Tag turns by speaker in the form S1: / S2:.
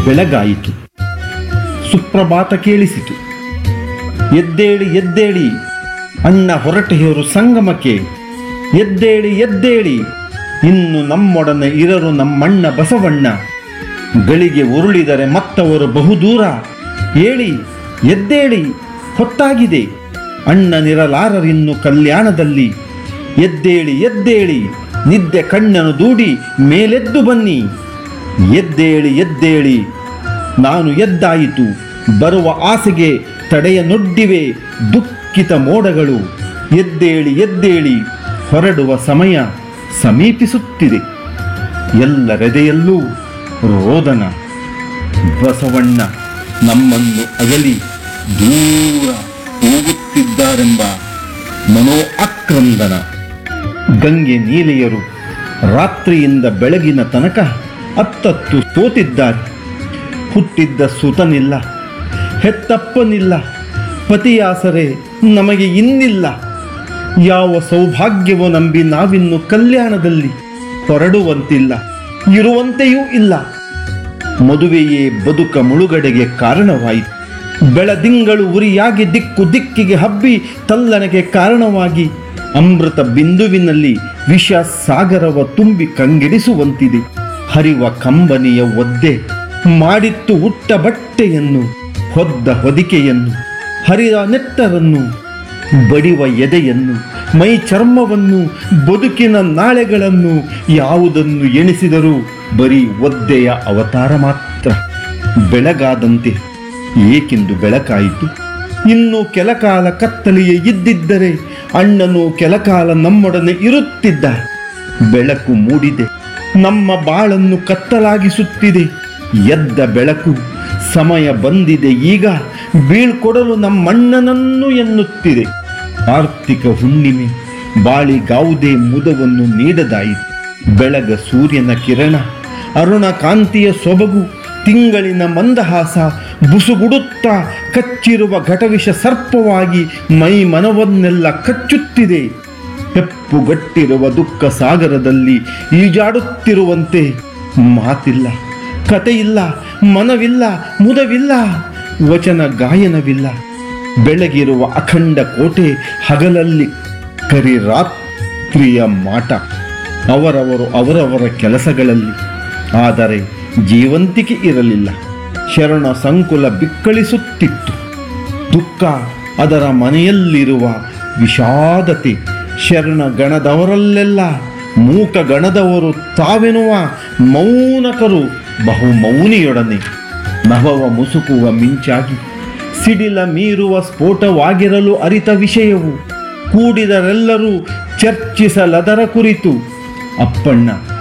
S1: ಬೆಳಗಾಯಿತು ಸುಪ್ರಭಾತ ಕೇಳಿಸಿತು ಎದ್ದೇಳಿ ಎದ್ದೇಳಿ ಅಣ್ಣ ಹೊರಟೆಯರು ಸಂಗಮಕ್ಕೆ ಎದ್ದೇಳಿ ಎದ್ದೇಳಿ ಇನ್ನು ನಮ್ಮೊಡನೆ ಇರರು ನಮ್ಮಣ್ಣ ಬಸವಣ್ಣ ಗಳಿಗೆ ಉರುಳಿದರೆ ಮತ್ತವರು ಬಹುದೂರ ಏಳಿ ಎದ್ದೇಳಿ ಹೊತ್ತಾಗಿದೆ ಅಣ್ಣನಿರಲಾರರಿನ್ನು ಕಲ್ಯಾಣದಲ್ಲಿ ಎದ್ದೇಳಿ ಎದ್ದೇಳಿ ನಿದ್ದೆ ಕಣ್ಣನು ದೂಡಿ ಮೇಲೆದ್ದು ಬನ್ನಿ ಎದ್ದೇಳಿ ಎದ್ದೇಳಿ ನಾನು ಎದ್ದಾಯಿತು ಬರುವ ಆಸೆಗೆ ತಡೆಯ ನೊಡ್ಡಿವೆ ದುಃಖಿತ ಮೋಡಗಳು ಎದ್ದೇಳಿ ಎದ್ದೇಳಿ ಹೊರಡುವ ಸಮಯ ಸಮೀಪಿಸುತ್ತಿದೆ ಎಲ್ಲರೆದೆಯಲ್ಲೂ ರೋದನ ಬಸವಣ್ಣ ನಮ್ಮನ್ನು ಅಗಲಿ ದೂರ ಹೋಗುತ್ತಿದ್ದಾರೆಂಬ ಮನೋ ಆಕ್ರಂದನ ಗಂಗೆ ನೀಲೆಯರು ರಾತ್ರಿಯಿಂದ ಬೆಳಗಿನ ತನಕ ಅತ್ತತ್ತು ಸೋತಿದ್ದಾರೆ ಹುಟ್ಟಿದ್ದ ಸುತನಿಲ್ಲ ಹೆತ್ತಪ್ಪನಿಲ್ಲ ಪತಿಯಾಸರೆ ನಮಗೆ ಇನ್ನಿಲ್ಲ ಯಾವ ಸೌಭಾಗ್ಯವೋ ನಂಬಿ ನಾವಿನ್ನು ಕಲ್ಯಾಣದಲ್ಲಿ ಹೊರಡುವಂತಿಲ್ಲ ಇರುವಂತೆಯೂ ಇಲ್ಲ ಮದುವೆಯೇ ಬದುಕ ಮುಳುಗಡೆಗೆ ಕಾರಣವಾಯಿತು ಬೆಳದಿಂಗಳು ಉರಿಯಾಗಿ ದಿಕ್ಕು ದಿಕ್ಕಿಗೆ ಹಬ್ಬಿ ತಲ್ಲಣಗೆ ಕಾರಣವಾಗಿ ಅಮೃತ ಬಿಂದುವಿನಲ್ಲಿ ವಿಷ ಸಾಗರವ ತುಂಬಿ ಕಂಗೆಡಿಸುವಂತಿದೆ ಹರಿವ ಕಂಬನಿಯ ಒದ್ದೆ ಮಾಡಿತ್ತು ಉಟ್ಟ ಬಟ್ಟೆಯನ್ನು ಹೊದ್ದ ಹೊದಿಕೆಯನ್ನು ಹರಿದ ನೆತ್ತರನ್ನು ಬಡಿವ ಎದೆಯನ್ನು ಮೈ ಚರ್ಮವನ್ನು ಬದುಕಿನ ನಾಳೆಗಳನ್ನು ಯಾವುದನ್ನು ಎಣಿಸಿದರೂ ಬರೀ ಒದ್ದೆಯ ಅವತಾರ ಮಾತ್ರ ಬೆಳಗಾದಂತೆ ಏಕೆಂದು ಬೆಳಕಾಯಿತು ಇನ್ನು ಕೆಲಕಾಲ ಕತ್ತಲೆಯೇ ಇದ್ದಿದ್ದರೆ ಅಣ್ಣನು ಕೆಲಕಾಲ ನಮ್ಮೊಡನೆ ಇರುತ್ತಿದ್ದ ಬೆಳಕು ಮೂಡಿದೆ ನಮ್ಮ ಬಾಳನ್ನು ಕತ್ತಲಾಗಿಸುತ್ತಿದೆ ಎದ್ದ ಬೆಳಕು ಸಮಯ ಬಂದಿದೆ ಈಗ ಬೀಳ್ಕೊಡಲು ನಮ್ಮಣ್ಣನನ್ನು ಎನ್ನುತ್ತಿದೆ ಆರ್ಥಿಕ ಹುಣ್ಣಿಮೆ ಬಾಳಿಗಾವುದೇ ಮುದವನ್ನು ನೀಡದಾಯಿತು ಬೆಳಗ ಸೂರ್ಯನ ಕಿರಣ ಅರುಣ ಕಾಂತಿಯ ಸೊಬಗು ತಿಂಗಳಿನ ಮಂದಹಾಸ ಬುಸುಗುಡುತ್ತಾ ಕಚ್ಚಿರುವ ಘಟವಿಷ ಸರ್ಪವಾಗಿ ಮೈ ಮನವನ್ನೆಲ್ಲ ಕಚ್ಚುತ್ತಿದೆ ಹೆಪ್ಪುಗಟ್ಟಿರುವ ದುಃಖ ಸಾಗರದಲ್ಲಿ ಈಜಾಡುತ್ತಿರುವಂತೆ ಮಾತಿಲ್ಲ ಕತೆಯಿಲ್ಲ ಮನವಿಲ್ಲ ಮುದವಿಲ್ಲ ವಚನ ಗಾಯನವಿಲ್ಲ ಬೆಳಗಿರುವ ಅಖಂಡ ಕೋಟೆ ಹಗಲಲ್ಲಿ ಕರಿ ರಾತ್ರಿಯ ಮಾಟ ಅವರವರು ಅವರವರ ಕೆಲಸಗಳಲ್ಲಿ ಆದರೆ ಜೀವಂತಿಕೆ ಇರಲಿಲ್ಲ ಶರಣ ಸಂಕುಲ ಬಿಕ್ಕಳಿಸುತ್ತಿತ್ತು ದುಃಖ ಅದರ ಮನೆಯಲ್ಲಿರುವ ವಿಷಾದತೆ ಶರಣ ಗಣದವರಲ್ಲೆಲ್ಲ ಮೂಕ ಗಣದವರು ತಾವೆನ್ನುವ ಮೌನಕರು ಬಹು ಮೌನಿಯೊಡನೆ ನಭವ ಮುಸುಕುವ ಮಿಂಚಾಗಿ ಸಿಡಿಲ ಮೀರುವ ಸ್ಫೋಟವಾಗಿರಲು ಅರಿತ ವಿಷಯವು ಕೂಡಿದರೆಲ್ಲರೂ ಚರ್ಚಿಸಲದರ ಕುರಿತು ಅಪ್ಪಣ್ಣ